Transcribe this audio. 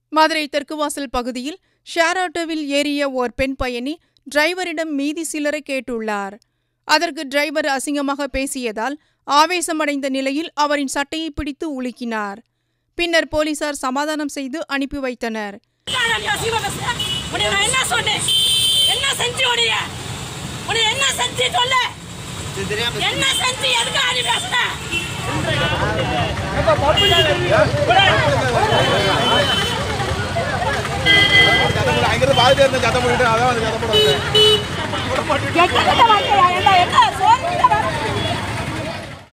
மதுரை தெற்குவாசல் பகுதியில் ஷேர் ஆட்டோவில் ஏறிய ஓர் பெண் பயணி டிரைவரிடம் மீதி சிலரை கேட்டுள்ளார் அதற்கு டிரைவர் அசிங்கமாக பேசியதால் ஆவேசமடைந்த நிலையில் அவரின் சட்டையை பிடித்து உலுக்கினார் பின்னர் போலீசார் சமாதானம் செய்து அனுப்பி வைத்தனர் நான் யோசிப்பா பேசுறேன். உன்னை நான் என்ன சொன்னேன் என்ன செஞ்சு உடைய உன்னை என்ன செஞ்சு சொல்ல என்ன செஞ்சு எதுக்கு ஆடி பேசுற அங்கிருந்து பாதிட்டே இருந்தேன் சத்தம் போட்டுட்டு அதான் வந்து சத்தம் போட வந்தேன் எங்கிட்ட வாங்கியா என்ன என்ன சோறு